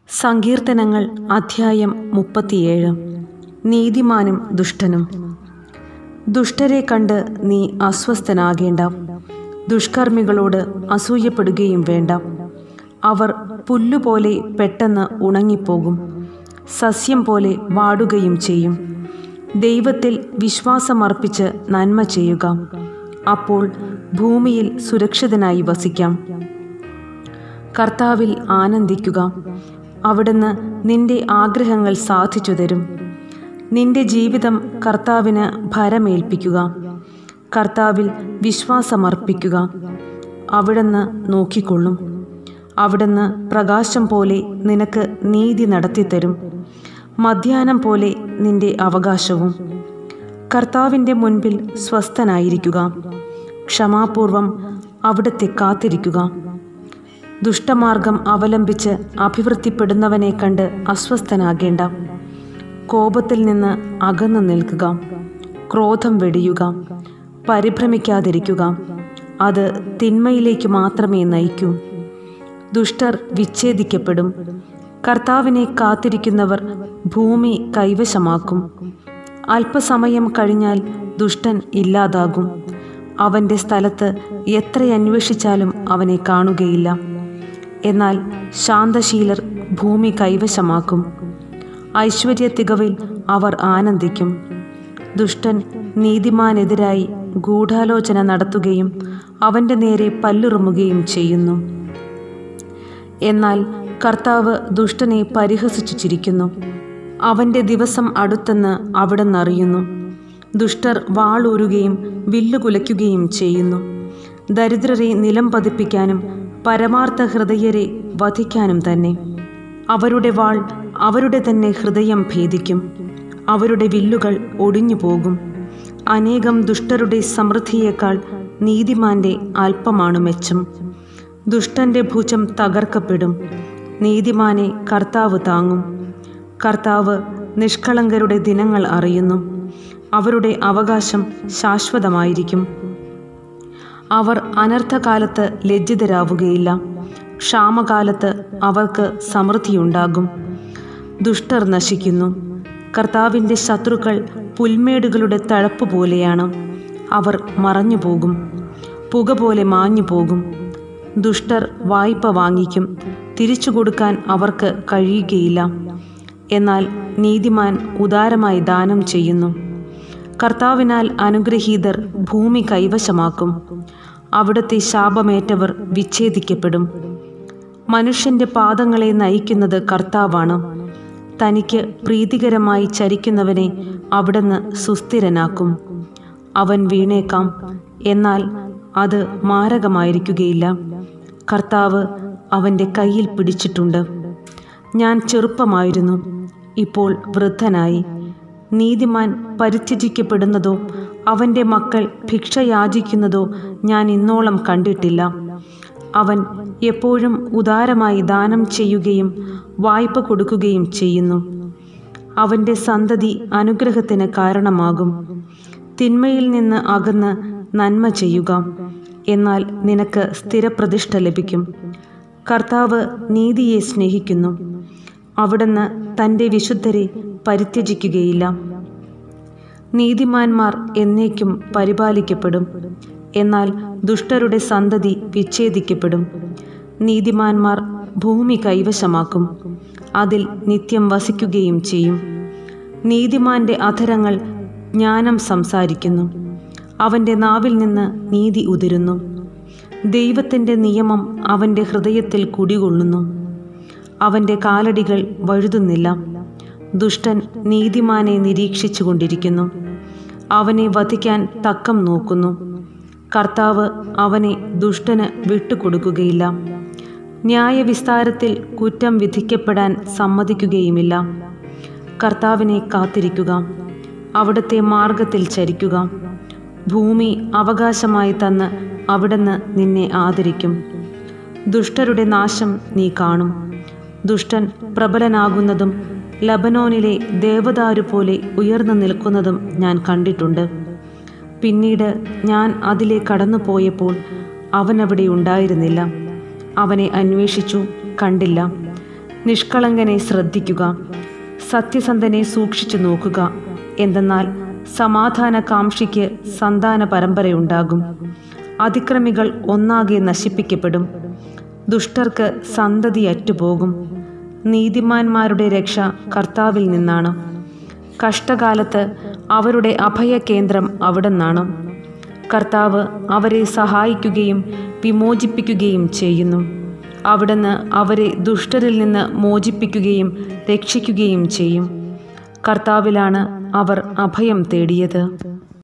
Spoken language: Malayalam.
സങ്കീർത്തനങ്ങൾ അധ്യായം മുപ്പത്തിയേഴ് നീതിമാനും ദുഷ്ടനും ദുഷ്ടരെ കണ്ട് നീ അസ്വസ്ഥനാകേണ്ട ദുഷ്കർമ്മികളോട് അസൂയപ്പെടുകയും വേണ്ട അവർ പുല്ലുപോലെ പെട്ടെന്ന് ഉണങ്ങിപ്പോകും സസ്യം പോലെ വാടുകയും ചെയ്യും ദൈവത്തിൽ വിശ്വാസമർപ്പിച്ച് നന്മ ചെയ്യുക അപ്പോൾ ഭൂമിയിൽ സുരക്ഷിതനായി വസിക്കാം കർത്താവിൽ ആനന്ദിക്കുക അവിടുന്ന് നിന്റെ ആഗ്രഹങ്ങൾ സാധിച്ചു തരും നിന്റെ ജീവിതം കർത്താവിന് ഭരമേൽപ്പിക്കുക കർത്താവിൽ വിശ്വാസമർപ്പിക്കുക അവിടുന്ന് നോക്കിക്കൊള്ളും അവിടുന്ന് പ്രകാശം പോലെ നിനക്ക് നീതി നടത്തിത്തരും മധ്യാഹ്നം പോലെ നിന്റെ അവകാശവും കർത്താവിൻ്റെ മുൻപിൽ സ്വസ്ഥനായിരിക്കുക ക്ഷമാപൂർവം അവിടത്തെ കാത്തിരിക്കുക ദുഷ്ടമാർഗം അവലംബിച്ച് അഭിവൃദ്ധിപ്പെടുന്നവനെ കണ്ട് അസ്വസ്ഥനാകേണ്ട കോപത്തിൽ നിന്ന് അകന്നു നിൽക്കുക ക്രോധം വെടിയുക പരിഭ്രമിക്കാതിരിക്കുക അത് തിന്മയിലേക്ക് മാത്രമേ നയിക്കൂ ദുഷ്ടർ വിച്ഛേദിക്കപ്പെടും കർത്താവിനെ കാത്തിരിക്കുന്നവർ ഭൂമി കൈവശമാക്കും അല്പസമയം കഴിഞ്ഞാൽ ദുഷ്ടൻ ഇല്ലാതാകും അവൻ്റെ സ്ഥലത്ത് എത്ര അന്വേഷിച്ചാലും അവനെ കാണുകയില്ല എന്നാൽ ശാന്തശീലർ ഭൂമി കൈവശമാക്കും ഐശ്വര്യ തികവിൽ അവർ ആനന്ദിക്കും ദുഷ്ടൻ നീതിമാനെതിരായി ഗൂഢാലോചന നടത്തുകയും അവൻ്റെ നേരെ പല്ലുറുമുകയും ചെയ്യുന്നു എന്നാൽ കർത്താവ് ദുഷ്ടനെ പരിഹസിച്ചു ചിരിക്കുന്നു അവൻ്റെ ദിവസം അടുത്തെന്ന് അവിടുന്ന് അറിയുന്നു ദുഷ്ടർ വാളൂരുകയും വില്ലുകുലയ്ക്കുകയും ചെയ്യുന്നു ദരിദ്രരെ നിലം പതിപ്പിക്കാനും പരമാർത്ഥ ഹൃദയരെ വധിക്കാനും തന്നെ അവരുടെ വാൾ അവരുടെ തന്നെ ഹൃദയം ഭേദിക്കും അവരുടെ വില്ലുകൾ ഒടിഞ്ഞു പോകും അനേകം ദുഷ്ടരുടെ സമൃദ്ധിയേക്കാൾ നീതിമാന്റെ അല്പമാണ് മെച്ചം ദുഷ്ടന്റെ ഭുജം തകർക്കപ്പെടും നീതിമാനെ കർത്താവ് താങ്ങും കർത്താവ് നിഷ്കളങ്കരുടെ ദിനങ്ങൾ അറിയുന്നു അവരുടെ അവകാശം ശാശ്വതമായിരിക്കും അവർ അനർത്ഥകാലത്ത് ലജ്ജിതരാവുകയില്ല ക്ഷാമകാലത്ത് അവർക്ക് സമൃദ്ധിയുണ്ടാകും ദുഷ്ടർ നശിക്കുന്നു കർത്താവിൻ്റെ ശത്രുക്കൾ പുൽമേടുകളുടെ തഴപ്പ് പോലെയാണ് അവർ മറഞ്ഞു പോകും പുക പോലെ മാഞ്ഞു പോകും ദുഷ്ടർ വായ്പ വാങ്ങിക്കും തിരിച്ചു കൊടുക്കാൻ അവർക്ക് കഴിയുകയില്ല എന്നാൽ നീതിമാൻ ഉദാരമായി ദാനം ചെയ്യുന്നു കർത്താവിനാൽ അനുഗ്രഹീതർ ഭൂമി കൈവശമാക്കും അവിടുത്തെ ശാപമേറ്റവർ വിച്ഛേദിക്കപ്പെടും മനുഷ്യന്റെ പാദങ്ങളെ നയിക്കുന്നത് കർത്താവാണ് തനിക്ക് പ്രീതികരമായി ചരിക്കുന്നവനെ അവിടുന്ന് സുസ്ഥിരനാക്കും അവൻ വീണേക്കാം എന്നാൽ അത് മാരകമായിരിക്കുകയില്ല കർത്താവ് അവൻ്റെ കയ്യിൽ പിടിച്ചിട്ടുണ്ട് ഞാൻ ചെറുപ്പമായിരുന്നു ഇപ്പോൾ വൃദ്ധനായി നീതിമാൻ പരിത്യജിക്കപ്പെടുന്നതോ അവൻ്റെ മക്കൾ ഭിക്ഷ യാചിക്കുന്നതോ ഞാൻ ഇന്നോളം കണ്ടിട്ടില്ല അവൻ എപ്പോഴും ഉദാരമായി ദാനം ചെയ്യുകയും വായ്പ കൊടുക്കുകയും ചെയ്യുന്നു അവൻ്റെ സന്തതി അനുഗ്രഹത്തിന് കാരണമാകും തിന്മയിൽ നിന്ന് അകന്ന് നന്മ ചെയ്യുക എന്നാൽ നിനക്ക് സ്ഥിരപ്രതിഷ്ഠ ലഭിക്കും കർത്താവ് നീതിയെ സ്നേഹിക്കുന്നു അവിടുന്ന് തൻ്റെ വിശുദ്ധരെ പരിത്യജിക്കുകയില്ല നീതിമാന്മാർ എന്നേക്കും പരിപാലിക്കപ്പെടും എന്നാൽ ദുഷ്ടരുടെ സന്തതി വിച്ഛേദിക്കപ്പെടും നീതിമാന്മാർ ഭൂമി കൈവശമാക്കും അതിൽ നിത്യം വസിക്കുകയും ചെയ്യും നീതിമാന്റെ അധരങ്ങൾ ജ്ഞാനം സംസാരിക്കുന്നു അവൻ്റെ നാവിൽ നിന്ന് നീതി ഉതിരുന്നു ദൈവത്തിൻ്റെ നിയമം അവൻ്റെ ഹൃദയത്തിൽ കുടികൊള്ളുന്നു അവൻ്റെ കാലടികൾ വഴുതുന്നില്ല ദുഷ്ടൻ നീതിമാനെ നിരീക്ഷിച്ചു കൊണ്ടിരിക്കുന്നു അവനെ വധിക്കാൻ തക്കം നോക്കുന്നു കർത്താവ് അവനെ ദുഷ്ടന് വിട്ടുകൊടുക്കുകയില്ല ന്യായവിസ്താരത്തിൽ കുറ്റം വിധിക്കപ്പെടാൻ സമ്മതിക്കുകയുമില്ല കർത്താവിനെ കാത്തിരിക്കുക അവിടുത്തെ മാർഗത്തിൽ ചരിക്കുക ഭൂമി അവകാശമായി തന്ന് അവിടുന്ന് നിന്നെ ആദരിക്കും ദുഷ്ടരുടെ നാശം നീ കാണും ദുഷ്ടൻ പ്രബലനാകുന്നതും ലബനോനിലെ ദേവദാരു പോലെ ഉയർന്നു നിൽക്കുന്നതും ഞാൻ കണ്ടിട്ടുണ്ട് പിന്നീട് ഞാൻ അതിലെ കടന്നു പോയപ്പോൾ അവൻ അവിടെ ഉണ്ടായിരുന്നില്ല അവനെ അന്വേഷിച്ചു കണ്ടില്ല നിഷ്കളങ്കനെ ശ്രദ്ധിക്കുക സത്യസന്ധനെ സൂക്ഷിച്ചു നോക്കുക എന്തെന്നാൽ സമാധാന കാംക്ഷിക്ക് സന്താന പരമ്പരയുണ്ടാകും അതിക്രമികൾ ഒന്നാകെ നശിപ്പിക്കപ്പെടും ദുഷ്ടർക്ക് സന്തതി അറ്റുപോകും നീതിമാന്മാരുടെ രക്ഷ കർത്താവിൽ നിന്നാണ് കഷ്ടകാലത്ത് അവരുടെ അഭയകേന്ദ്രം അവിടുന്നാണ് കർത്താവ് അവരെ സഹായിക്കുകയും വിമോചിപ്പിക്കുകയും ചെയ്യുന്നു അവിടുന്ന് അവരെ ദുഷ്ടരിൽ നിന്ന് മോചിപ്പിക്കുകയും രക്ഷിക്കുകയും ചെയ്യും കർത്താവിലാണ് അവർ അഭയം തേടിയത്